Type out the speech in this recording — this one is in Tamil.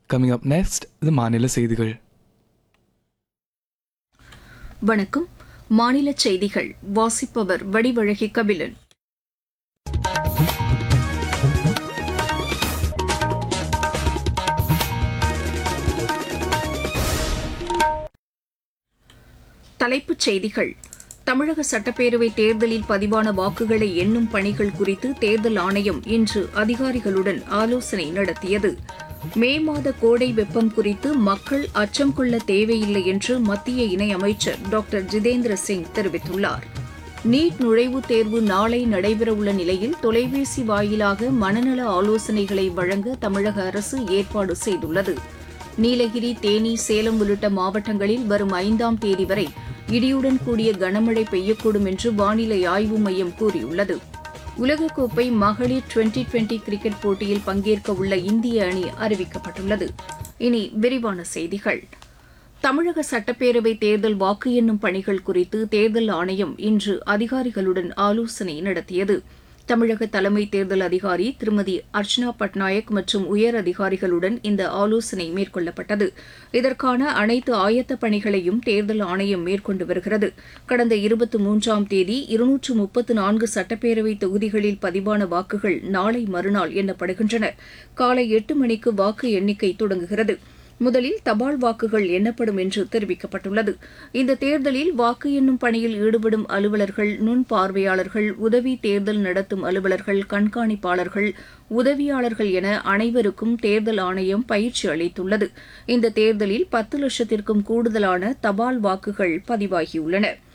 Coming up next, the மாநில செய்திகள் வணக்கம் மாநில செய்திகள் வாசிப்பவர் வடிவழகி கபிலன் தலைப்புச் செய்திகள் தமிழக சட்டப்பேரவை தேர்தலில் பதிவான வாக்குகளை எண்ணும் பணிகள் குறித்து தேர்தல் ஆணையம் இன்று அதிகாரிகளுடன் ஆலோசனை நடத்தியது மே மாத கோடை வெப்பம் குறித்து மக்கள் அச்சம் கொள்ள தேவையில்லை என்று மத்திய இணையமைச்சர் டாக்டர் ஜிதேந்திர சிங் தெரிவித்துள்ளார் நீட் நுழைவுத் தேர்வு நாளை நடைபெறவுள்ள நிலையில் தொலைபேசி வாயிலாக மனநல ஆலோசனைகளை வழங்க தமிழக அரசு ஏற்பாடு செய்துள்ளது நீலகிரி தேனி சேலம் உள்ளிட்ட மாவட்டங்களில் வரும் ஐந்தாம் தேதி வரை இடியுடன் கூடிய கனமழை பெய்யக்கூடும் என்று வானிலை ஆய்வு மையம் கூறியுள்ளது உலகக்கோப்பை மகளிர் டுவெண்டி டுவெண்டி கிரிக்கெட் போட்டியில் பங்கேற்க உள்ள இந்திய அணி அறிவிக்கப்பட்டுள்ளது இனி விரிவான செய்திகள் தமிழக சட்டப்பேரவை தேர்தல் வாக்கு எண்ணும் பணிகள் குறித்து தேர்தல் ஆணையம் இன்று அதிகாரிகளுடன் ஆலோசனை நடத்தியது தமிழக தலைமை தேர்தல் அதிகாரி திருமதி அர்ச்சனா பட்நாயக் மற்றும் உயர் அதிகாரிகளுடன் இந்த ஆலோசனை மேற்கொள்ளப்பட்டது இதற்கான அனைத்து ஆயத்த பணிகளையும் தேர்தல் ஆணையம் மேற்கொண்டு வருகிறது கடந்த இருபத்தி மூன்றாம் தேதி இருநூற்று முப்பத்து நான்கு சட்டப்பேரவை தொகுதிகளில் பதிவான வாக்குகள் நாளை மறுநாள் எண்ணப்படுகின்றன காலை எட்டு மணிக்கு வாக்கு எண்ணிக்கை தொடங்குகிறது முதலில் தபால் வாக்குகள் எண்ணப்படும் என்று தெரிவிக்கப்பட்டுள்ளது இந்த தேர்தலில் வாக்கு எண்ணும் பணியில் ஈடுபடும் அலுவலர்கள் நுண் பார்வையாளர்கள் உதவி தேர்தல் நடத்தும் அலுவலர்கள் கண்காணிப்பாளர்கள் உதவியாளர்கள் என அனைவருக்கும் தேர்தல் ஆணையம் பயிற்சி அளித்துள்ளது இந்த தேர்தலில் பத்து லட்சத்திற்கும் கூடுதலான தபால் வாக்குகள் பதிவாகியுள்ளன